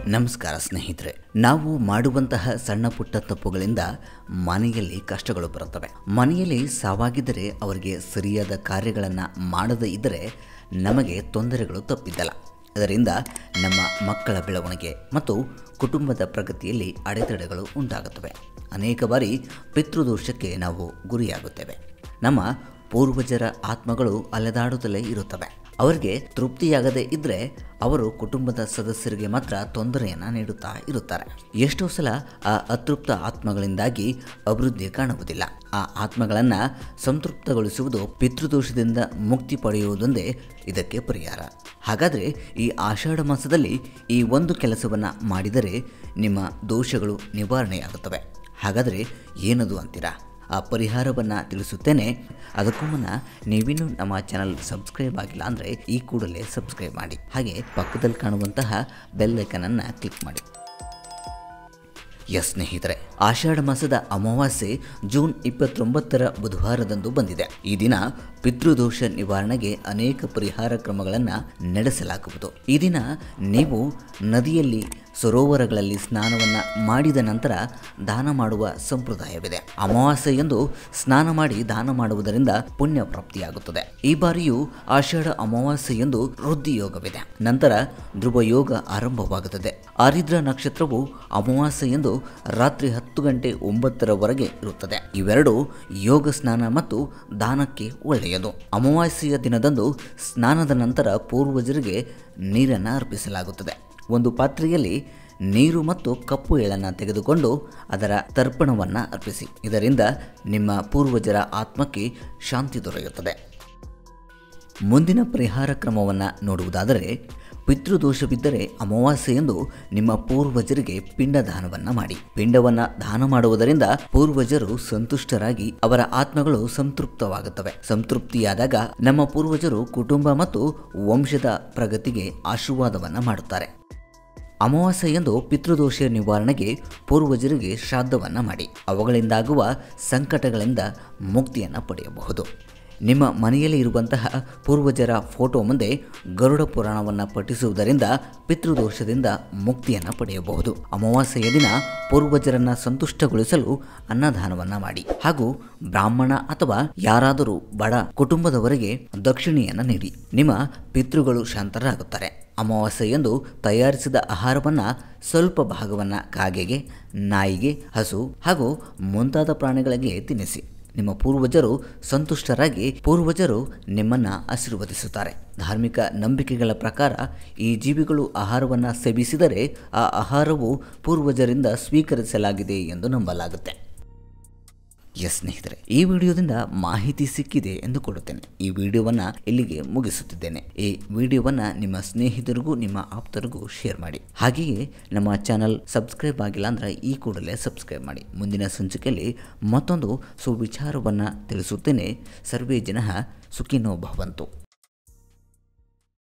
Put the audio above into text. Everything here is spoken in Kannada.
ನಮಸ್ಕಾರ ಸ್ನೇಹಿತರೆ ನಾವು ಮಾಡುವಂತಹ ಸಣ್ಣ ಪುಟ್ಟ ತಪ್ಪುಗಳಿಂದ ಮನೆಯಲ್ಲಿ ಕಷ್ಟಗಳು ಬರುತ್ತವೆ ಮನೆಯಲ್ಲಿ ಸಾವಾಗಿದ್ದರೆ ಅವರಿಗೆ ಸರಿಯಾದ ಕಾರ್ಯಗಳನ್ನು ಮಾಡದೇ ಇದ್ದರೆ ನಮಗೆ ತೊಂದರೆಗಳು ತಪ್ಪಿದ್ದಲ್ಲ ಅದರಿಂದ ನಮ್ಮ ಮಕ್ಕಳ ಬೆಳವಣಿಗೆ ಮತ್ತು ಕುಟುಂಬದ ಪ್ರಗತಿಯಲ್ಲಿ ಅಡೆತಡೆಗಳು ಉಂಟಾಗುತ್ತವೆ ಅನೇಕ ಬಾರಿ ಪಿತೃದೋಷಕ್ಕೆ ನಾವು ಗುರಿಯಾಗುತ್ತೇವೆ ನಮ್ಮ ಪೂರ್ವಜರ ಆತ್ಮಗಳು ಅಲೆದಾಡುತ್ತಲೇ ಇರುತ್ತವೆ ಅವರಿಗೆ ತೃಪ್ತಿಯಾಗದೇ ಇದ್ದರೆ ಅವರು ಕುಟುಂಬದ ಸದಸ್ಯರಿಗೆ ಮಾತ್ರ ತೊಂದರೆಯನ್ನು ನೀಡುತ್ತಾ ಇರುತ್ತಾರೆ ಎಷ್ಟೋ ಸಲ ಆ ಅತೃಪ್ತ ಆತ್ಮಗಳಿಂದಾಗಿ ಅಭಿವೃದ್ಧಿ ಕಾಣುವುದಿಲ್ಲ ಆ ಆತ್ಮಗಳನ್ನು ಸಂತೃಪ್ತಗೊಳಿಸುವುದು ಪಿತೃದೋಷದಿಂದ ಮುಕ್ತಿ ಪಡೆಯುವುದೊಂದೇ ಇದಕ್ಕೆ ಪರಿಹಾರ ಹಾಗಾದರೆ ಈ ಆಷಾಢ ಮಾಸದಲ್ಲಿ ಈ ಒಂದು ಕೆಲಸವನ್ನು ಮಾಡಿದರೆ ನಿಮ್ಮ ದೋಷಗಳು ನಿವಾರಣೆಯಾಗುತ್ತವೆ ಹಾಗಾದರೆ ಏನದು ಅಂತೀರಾ ಆ ಪರಿಹಾರವನ್ನು ತಿಳಿಸುತ್ತೇನೆ ಅದಕ್ಕೂ ಮುನ್ನ ನೀವಿನ್ನೂ ನಮ್ಮ ಚಾನಲ್ ಸಬ್ಸ್ಕ್ರೈಬ್ ಆಗಿಲ್ಲ ಅಂದರೆ ಈ ಕೂಡಲೇ ಸಬ್ಸ್ಕ್ರೈಬ್ ಮಾಡಿ ಹಾಗೆ ಪಕ್ಕದಲ್ಲಿ ಕಾಣುವಂತಹ ಬೆಲ್ ಐಕನನ್ನು ಕ್ಲಿಕ್ ಮಾಡಿ ಎಸ್ ಸ್ನೇಹಿತರೆ ಆಷಾಢ ಮಾಸದ ಅಮಾವಾಸ್ಯೆ ಜೂನ್ ಇಪ್ಪತ್ತೊಂಬತ್ತರ ಬುಧವಾರದಂದು ಬಂದಿದೆ ಈ ದಿನ ಪಿತೃದೋಷ ನಿವಾರಣೆಗೆ ಅನೇಕ ಪರಿಹಾರ ಕ್ರಮಗಳನ್ನು ನಡೆಸಲಾಗುವುದು ಈ ದಿನ ನೀವು ನದಿಯಲ್ಲಿ ಸರೋವರಗಳಲ್ಲಿ ಸ್ನಾನವನ್ನು ಮಾಡಿದ ನಂತರ ದಾನ ಮಾಡುವ ಸಂಪ್ರದಾಯವಿದೆ ಅಮಾವಾಸ್ಯೆಯಂದು ಸ್ನಾನ ಮಾಡಿ ದಾನ ಮಾಡುವುದರಿಂದ ಪುಣ್ಯ ಪ್ರಾಪ್ತಿಯಾಗುತ್ತದೆ ಈ ಬಾರಿಯೂ ಆಷಾಢ ಅಮಾವಾಸ್ಯೆಯಂದು ವೃದ್ಧಿ ಯೋಗವಿದೆ ನಂತರ ಧ್ರುವ ಯೋಗ ಆರಂಭವಾಗುತ್ತದೆ ಆರಿದ್ರ ನಕ್ಷತ್ರವು ಅಮಾವಾಸ್ಯೆಯಂದು ರಾತ್ರಿ ಹತ್ತು ಗಂಟೆ ಒಂಬತ್ತರವರೆಗೆ ಇರುತ್ತದೆ ಇವೆರಡು ಯೋಗ ಸ್ನಾನ ಮತ್ತು ದಾನಕ್ಕೆ ಒಳ್ಳೆಯದು ಅಮಾವಾಸ್ಯೆಯ ದಿನದಂದು ಸ್ನಾನದ ನಂತರ ಪೂರ್ವಜರಿಗೆ ನೀರನ್ನು ಅರ್ಪಿಸಲಾಗುತ್ತದೆ ಒಂದು ಪಾತ್ರೆಯಲ್ಲಿ ನೀರು ಮತ್ತು ಕಪ್ಪು ಎಳನ್ನು ತೆಗೆದುಕೊಂಡು ಅದರ ತರ್ಪಣವನ್ನು ಅರ್ಪಿಸಿ ಇದರಿಂದ ನಿಮ್ಮ ಪೂರ್ವಜರ ಆತ್ಮಕ್ಕೆ ಶಾಂತಿ ದೊರೆಯುತ್ತದೆ ಮುಂದಿನ ಪರಿಹಾರ ಕ್ರಮವನ್ನು ನೋಡುವುದಾದರೆ ಪಿತೃದೋಷವಿದ್ದರೆ ಅಮಾವಾಸ್ಯೆಯಂದು ನಿಮ್ಮ ಪೂರ್ವಜರಿಗೆ ಪಿಂಡದಾನವನ್ನು ಮಾಡಿ ಪಿಂಡವನ್ನು ದಾನ ಮಾಡುವುದರಿಂದ ಪೂರ್ವಜರು ಸಂತುಷ್ಟರಾಗಿ ಅವರ ಆತ್ಮಗಳು ಸಂತೃಪ್ತವಾಗುತ್ತವೆ ಸಂತೃಪ್ತಿಯಾದಾಗ ನಮ್ಮ ಪೂರ್ವಜರು ಕುಟುಂಬ ಮತ್ತು ವಂಶದ ಪ್ರಗತಿಗೆ ಆಶೀರ್ವಾದವನ್ನು ಮಾಡುತ್ತಾರೆ ಅಮಾವಾಸ್ಯೆಯಂದು ಪಿತೃದೋಷ ನಿವಾರಣೆಗೆ ಪೂರ್ವಜರಿಗೆ ಶ್ರಾದ್ದವನ್ನು ಮಾಡಿ ಅವುಗಳಿಂದಾಗುವ ಸಂಕಟಗಳಿಂದ ಮುಕ್ತಿಯನ್ನು ಪಡೆಯಬಹುದು ನಿಮ್ಮ ಮನೆಯಲ್ಲಿ ಇರುವಂತಹ ಪೂರ್ವಜರ ಫೋಟೋ ಮುಂದೆ ಗರುಡ ಪುರಾಣವನ್ನು ಪಠಿಸುವುದರಿಂದ ಪಿತೃದೋಷದಿಂದ ಮುಕ್ತಿಯನ್ನು ಪಡೆಯಬಹುದು ಅಮಾವಾಸ್ಯೆಯ ದಿನ ಪೂರ್ವಜರನ್ನು ಸಂತುಷ್ಟಗೊಳಿಸಲು ಅನ್ನದಾನವನ್ನು ಮಾಡಿ ಹಾಗೂ ಬ್ರಾಹ್ಮಣ ಅಥವಾ ಯಾರಾದರೂ ಬಡ ಕುಟುಂಬದವರಿಗೆ ದಕ್ಷಿಣೆಯನ್ನು ನೀಡಿ ನಿಮ್ಮ ಪಿತೃಗಳು ಶಾಂತರಾಗುತ್ತಾರೆ ಅಮಾವಾಸ್ಯೆಯಂದು ತಯಾರಿಸಿದ ಆಹಾರವನ್ನು ಸ್ವಲ್ಪ ಭಾಗವನ್ನು ಕಾಗೆಗೆ ನಾಯಿಗೆ ಹಸು ಹಾಗೂ ಮುಂತಾದ ಪ್ರಾಣಿಗಳಿಗೆ ತಿನ್ನಿಸಿ ನಿಮ್ಮ ಪೂರ್ವಜರು ಸಂತುಷ್ಟರಾಗಿ ಪೂರ್ವಜರು ನಿಮ್ಮನ್ನು ಆಶೀರ್ವದಿಸುತ್ತಾರೆ ಧಾರ್ಮಿಕ ನಂಬಿಕೆಗಳ ಪ್ರಕಾರ ಈ ಜೀವಿಗಳು ಆಹಾರವನ್ನು ಸೇವಿಸಿದರೆ ಆ ಆಹಾರವು ಪೂರ್ವಜರಿಂದ ಸ್ವೀಕರಿಸಲಾಗಿದೆ ಎಂದು ನಂಬಲಾಗುತ್ತೆ ಎಸ್ ಸ್ನೇಹಿತರೆ ಈ ವಿಡಿಯೋದಿಂದ ಮಾಹಿತಿ ಸಿಕ್ಕಿದೆ ಎಂದು ಕೊಡುತ್ತೇನೆ ಈ ವಿಡಿಯೋವನ್ನು ಇಲ್ಲಿಗೆ ಮುಗಿಸುತ್ತಿದ್ದೇನೆ ಈ ವಿಡಿಯೋವನ್ನು ನಿಮ್ಮ ಸ್ನೇಹಿತರಿಗೂ ನಿಮ್ಮ ಆಪ್ತರಿಗೂ ಶೇರ್ ಮಾಡಿ ಹಾಗೆಯೇ ನಮ್ಮ ಚಾನಲ್ ಸಬ್ಸ್ಕ್ರೈಬ್ ಆಗಿಲ್ಲ ಅಂದರೆ ಈ ಕೂಡಲೇ ಸಬ್ಸ್ಕ್ರೈಬ್ ಮಾಡಿ ಮುಂದಿನ ಸಂಚಿಕೆಯಲ್ಲಿ ಮತ್ತೊಂದು ಸುವಿಚಾರವನ್ನು ತಿಳಿಸುತ್ತೇನೆ ಸರ್ವೇ ಜನ ಸುಖಿನೋ ಭವಂತು